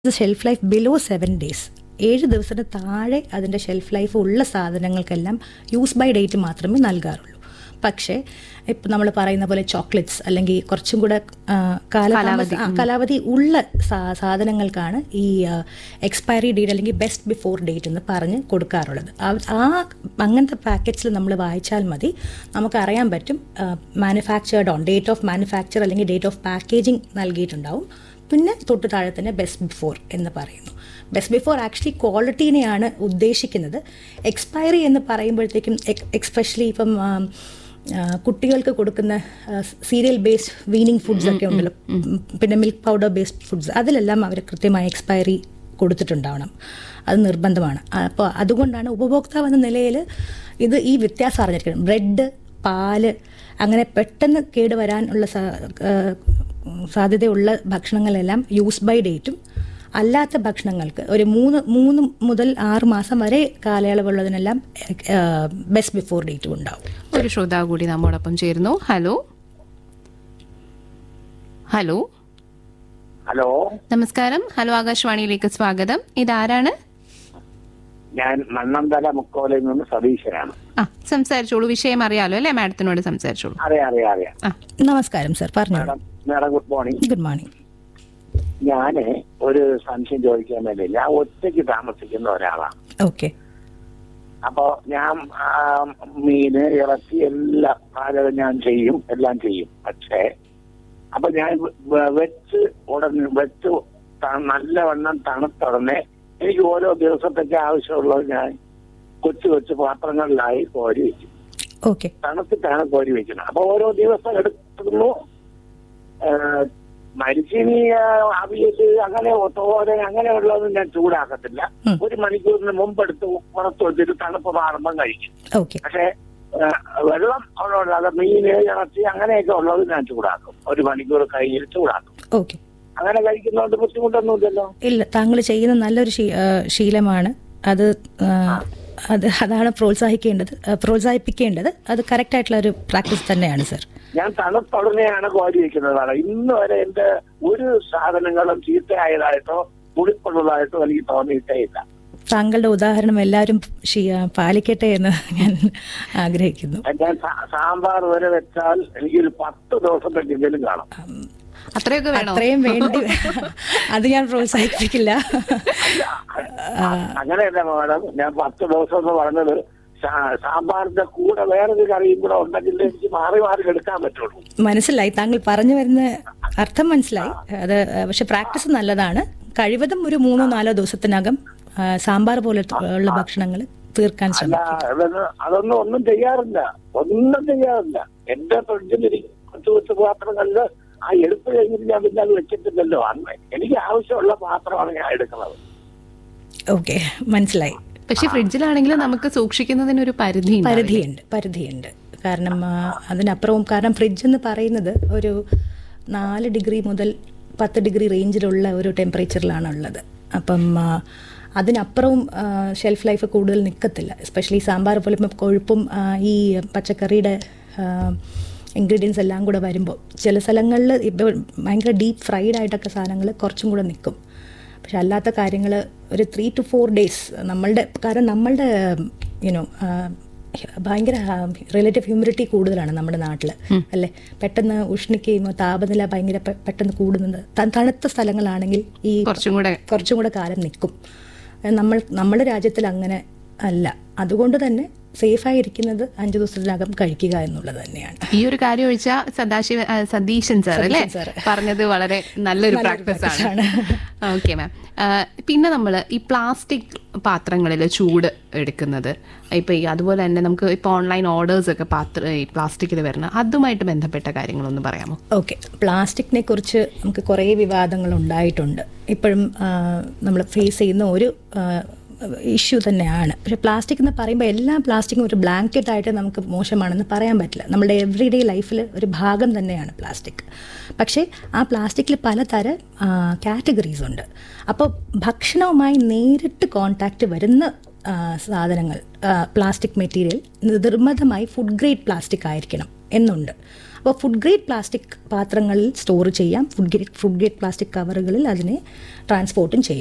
Shelf life below seven days ഏഴ് ദിവസത്തിന് താഴെ അതിൻ്റെ ഷെൽഫ് ലൈഫ് ഉള്ള സാധനങ്ങൾക്കെല്ലാം യൂസ് ബൈ ഡേറ്റ് മാത്രമേ നൽകാറുള്ളൂ പക്ഷേ ഇപ്പം നമ്മൾ പറയുന്ന പോലെ ചോക്ലേറ്റ്സ് അല്ലെങ്കിൽ കുറച്ചും കൂടെ ആ, കാലതാമസ ആ, കാലാവധി ഉള്ള സാ- സാധനങ്ങൾക്കാണ് ഈ എക്സ്പയറി ഡേറ്റ് അല്ലെങ്കിൽ ബെസ്റ്റ് ബിഫോർ ഡേറ്റ് എന്ന് പറഞ്ഞ് കൊടുക്കാറുള്ളത് ആ- ആ അങ്ങനത്തെ പാക്കറ്റ്സിൽ നമ്മൾ വായിച്ചാൽ മതി നമുക്കറിയാൻ പറ്റും manufactured on date of manufacture അല്ലെങ്കിൽ ഡേറ്റ് ഓഫ് പാക്കേജിംഗ് നൽകിയിട്ടുണ്ടാവും പിന്നെ തൊട്ട് താഴെ തന്നെ ബെസ്റ്റ് ബിഫോർ എന്ന് പറയുന്നു ബെസ്റ്റ് ബിഫോർ ആക്ച്വലി ക്വാളിറ്റീനെയാണ് ഉദ്ദേശിക്കുന്നത് എക്സ്പയറി എന്ന് പറയുമ്പോഴത്തേക്കും എക്സ്പെഷ്യലി ഇപ്പം ആ, ആ, കുട്ടികൾക്ക് കൊടുക്കുന്ന സീരിയൽ ബേസ്ഡ് വീനിങ് ഫുഡ്സ് ഒക്കെ ഉണ്ടല്ലോ ഉം, പിന്നെ മിൽക്ക് പൗഡർ ബേസ്ഡ് ഫുഡ്സ് അതിലെല്ലാം അവർ കൃത്യമായ എക്സ്പയറി കൊടുത്തിട്ടുണ്ടാവണം അത് നിർബന്ധമാണ് അപ്പോൾ അതുകൊണ്ടാണ് ഉപഭോക്താവ് എന്ന നിലയിൽ ഇത് ഈ വ്യത്യാസം അറിഞ്ഞിരിക്കണം ബ്രെഡ് പാല് അങ്ങനെ പെട്ടെന്ന് കേടുവരാനുള്ള സാ- ആ, സാധ്യതയുള്ള ഭക്ഷണങ്ങളെല്ലാം യൂസ് ബൈ ഡേറ്റും അല്ലാത്ത ഭക്ഷണങ്ങൾക്ക് ഒരു മൂന്ന് മൂന്ന് മുതൽ ആറ് മാസം വരെ കാലയളവുള്ളതിനെല്ലാം ബെസ്റ്റ് ബിഫോർ ഡേറ്റും ഉണ്ടാവും ഒരു ശ്രോതാവ് കൂടി നമ്മോടൊപ്പം ചേരുന്നു ഹലോ ഹലോ ഹലോ നമസ്കാരം ഹലോ ആകാശവാണിയിലേക്ക് സ്വാഗതം ഇതാരാണ് ഞാൻ മണ്ണന്തല മുക്കോലയിൽ നിന്ന് സതീശനാണ് ആ സംസാരിച്ചോളൂ വിഷയം അറിയാലോ അല്ലേ മാഡത്തിനോട് സംസാരിച്ചോളൂ അറിയാം അറിയാം അറിയാം ആ നമസ്കാരം സർ പറഞ്ഞോളൂ madam madam good morning good morning ഞാന് ഒരു സംശയം ചോദിക്കാൻ വേണ്ടി ഞാൻ ഒറ്റയ്ക്ക് താമസിക്കുന്ന ഒരാളാണ് ഓക്കെ അപ്പോ ഞാൻ ആ, മീന് ഇറച്ചി എല്ലാം പാചകം ഞാൻ ചെയ്യും എല്ലാം ചെയ്യും പക്ഷേ അപ്പൊ ഞാൻ വെ- വെച്ച് ഉടനെ വെച്ച് ത- നല്ലവണ്ണം തണുത്തുടനെ എനിക്ക് ഓരോ ദിവസത്തേക്ക് ആവശ്യമുള്ളത് ഞാൻ കൊച്ചു കൊച്ചു പാത്രങ്ങളിലായി കോരി വെക്കും ഓക്കെ തണുത്തിട്ടാണ് കോരി വെക്കുന്നത് അപ്പൊ ഓരോ ദിവസം എടുക്കുന്നു മരിച്ചിനി അവിയല് അങ്ങനെ തോരൻ അങ്ങനെയുള്ളതൊന്നും ഞാൻ ചൂടാക്കത്തില്ല ഉം. ഒരു മണിക്കൂറിന് മുമ്പ് എടുത്ത് പുറത്ത് വെച്ചിട്ട് തണുപ്പ് മാറുമ്പം കഴിക്കും ഓക്കെ പക്ഷെ ആ, വെള്ളം ഉള്ളത് മീന് ഇറച്ചി അങ്ങനെയൊക്കെ ഉള്ളത് ഞാൻ ചൂടാക്കും ഒരു മണിക്കൂർ കഴിഞ്ഞിട്ട് ചൂടാക്കും ഓക്കെ അങ്ങനെ കഴിക്കുന്നതുകൊണ്ട് ബുദ്ധിമുട്ടൊന്നുമില്ലല്ലോ ഇല്ല താങ്കൾ ചെയ്യുന്ന നല്ലൊരു ശീ- ആ, ശീലമാണ് അത് ആ, അത് അതാണ് പ്രോത്സാഹിക്കേണ്ടത് ആ, പ്രോത്സാഹിപ്പിക്കേണ്ടത് അത് കറക്റ്റ് ആയിട്ടുള്ള ഒരു പ്രാക്ടീസ് തന്നെയാണ് സർ ഞാൻ തണുത്തുടനെയാണ് കോരി വെക്കുന്നത് ഇന്ന് വരെ എന്റെ ഒരു സാധനങ്ങളും ചീത്തയായതായിട്ടോ പുളിപ്പുള്ളതായിട്ടോ എനിക്ക് തോന്നിയിട്ടേ ഇല്ല താങ്കളുടെ ഉദാഹരണം എല്ലാവരും ശീ- ആ, പാലിക്കട്ടെ എന്ന് ഞാൻ ആഗ്രഹിക്കുന്നു ഞാൻ സാ- സാമ്പാർ വരെ വെച്ചാൽ എനിക്കൊരു പത്ത് ദിവസത്തേക്കെങ്കിലും കാണും അത്രയൊക്കെ വേണോ അത്രയും വേണ്ടി അത് ഞാൻ പ്രോത്സാഹിപ്പിക്കില്ല അങ്ങനെയല്ല മാഡം ഞാൻ പത്ത് ദിവസം എന്ന് പറഞ്ഞത് സാ- സാമ്പാറിന്റെ കൂടെ വേറൊരു കറിയും കൂടെ ഉണ്ടെങ്കിൽ എനിക്ക് മാറി മാറി എടുക്കാൻ പറ്റുള്ളൂ മനസ്സിലായി താങ്കൾ പറഞ്ഞു വരുന്ന അർത്ഥം മനസ്സിലായി അത് പക്ഷെ പ്രാക്ടീസ് നല്ലതാണ് കഴിവതും ഒരു മൂന്നോ നാലോ ദിവസത്തിനകം ആ, സാമ്പാർ പോലത്തെ ഉള്ള ഭക്ഷണങ്ങൾ തീർക്കാൻ അല്ല ശ്രമിക്കും അതൊന്നും അതൊന്നും ഒന്നും ചെയ്യാറില്ല ഒന്നും ചെയ്യാറില്ല എന്റെ ഫ്രിഡ്ജിൽ കൊച്ചു കൊച്ചു പാത്രങ്ങളില് ആ എടുത്തു കഴിഞ്ഞിട്ട് ഞാൻ പിന്നെ അത് വെച്ചിട്ടില്ലല്ലോ അന്ന് എനിക്ക് ആവശ്യമുള്ള പാത്രമാണ് ഞാൻ എടുക്കുന്നത് ഓക്കെ മനസ്സിലായി പക്ഷെ ഫ്രിഡ്ജിലാണെങ്കിൽ നമുക്ക് സൂക്ഷിക്കുന്നതിന് ഒരു പരിധി ഉണ്ടാവില്ലേ? പരിധിയുണ്ട് പരിധിയുണ്ട് കാരണം ആ, അതിനപ്പുറവും കാരണം ഫ്രിഡ്ജ് എന്ന് പറയുന്നത് ഒരു നാല് ഡിഗ്രി മുതൽ പത്ത് ഡിഗ്രി റേഞ്ചിലുള്ള ഒരു ടെമ്പറേച്ചറിലാണ് ഉള്ളത് അപ്പം ആ, അതിനപ്പുറവും ഷെൽഫ് ലൈഫ് കൂടുതൽ നിൽക്കത്തില്ല എസ്പെഷ്യലി സാമ്പാർ പോലെ ഇപ്പം കൊഴുപ്പും ആ, ഈ പച്ചക്കറിയുടെ ഇൻഗ്രീഡിയൻസ് എല്ലാം കൂടെ വരുമ്പോൾ ചില സ്ഥലങ്ങളിൽ ഇപ്പോൾ ഭയങ്കര ഡീപ്പ് ഫ്രൈഡ് ആയിട്ടൊക്കെ സാധനങ്ങൾ കുറച്ചും കൂടെ നിൽക്കും പക്ഷെ അല്ലാത്ത കാര്യങ്ങൾ ഒരു ത്രീ ടു ഫോർ ഡേയ്സ് നമ്മളുടെ കാരണം നമ്മളുടെ യുനോ ഭയങ്കര റിലേറ്റീവ് ഹ്യൂമിഡിറ്റി കൂടുതലാണ് നമ്മുടെ നാട്ടിൽ അല്ലേ പെട്ടെന്ന് ഉഷ്ണിക്കുകയും താപനില ഭയങ്കര പെ- പെട്ടെന്ന് കൂടുന്നത് ത- തണുത്ത സ്ഥലങ്ങളാണെങ്കിൽ ഈ കുറച്ചും കൂടെ കുറച്ചും കൂടെ കാലം നിൽക്കും നമ്മൾ നമ്മുടെ രാജ്യത്തിൽ അങ്ങനെ അല്ല അതുകൊണ്ട് തന്നെ സേഫായിരിക്കുന്നത് അഞ്ചു ദിവസത്തിനകം കഴിക്കുക എന്നുള്ളത് തന്നെയാണ് ഈ ഒരു കാര്യം ഒഴിച്ചാൽ സദാശിവ ആ, സതീശൻ സാർ അല്ലേ സതീശൻ സാർ. പറഞ്ഞത് വളരെ നല്ലൊരു നല്ലൊരു പ്രാക്ടീസ് practice ആണ് ഓക്കെ മാം പിന്നെ നമ്മൾ ഈ പ്ലാസ്റ്റിക് പാത്രങ്ങളിൽ ചൂട് എടുക്കുന്നത് ഇപ്പൊ ഈ അതുപോലെ തന്നെ നമുക്ക് ഇപ്പൊ ഓൺലൈൻ ഓർഡേഴ്സ് ഒക്കെ പാത്ര ഈ പ്ലാസ്റ്റിക്കിൽ വരുന്ന അതുമായിട്ട് ബന്ധപ്പെട്ട കാര്യങ്ങളൊന്ന് പറയാമോ ഓക്കെ പ്ലാസ്റ്റിക്കിനെ കുറിച്ച് നമുക്ക് കുറേ വിവാദങ്ങൾ ഉണ്ടായിട്ടുണ്ട് ഇപ്പോഴും നമ്മൾ ഫേസ് ചെയ്യുന്ന ഒരു ഇഷ്യൂ തന്നെയാണ് പക്ഷെ പ്ലാസ്റ്റിക് എന്ന് പറയുമ്പോൾ എല്ലാ പ്ലാസ്റ്റിക്കും ഒരു ബ്ലാങ്കറ്റ് ആയിട്ട് നമുക്ക് മോശമാണെന്ന് പറയാൻ പറ്റില്ല നമ്മുടെ എവറി ഡേ ലൈഫിൽ ഒരു ഭാഗം തന്നെയാണ് പ്ലാസ്റ്റിക് പക്ഷേ ആ പ്ലാസ്റ്റിക്കിൽ പലതര കാറ്റഗറീസ് ഉണ്ട് അപ്പോൾ ഭക്ഷണവുമായി നേരിട്ട് കോണ്ടാക്റ്റ് വരുന്ന ആ, സാധനങ്ങൾ പ്ലാസ്റ്റിക് മെറ്റീരിയൽ നിർബന്ധമായി ഫുഡ് ഗ്രേഡ് പ്ലാസ്റ്റിക് ആയിരിക്കണം എന്നുണ്ട് അപ്പോൾ ഫുഡ് ഗ്രേഡ് പ്ലാസ്റ്റിക് പാത്രങ്ങളിൽ സ്റ്റോർ ചെയ്യാം food grade food grade plastic കവറുകളിൽ അതിനെ ട്രാൻസ്പോർട്ടും ചെയ്യാം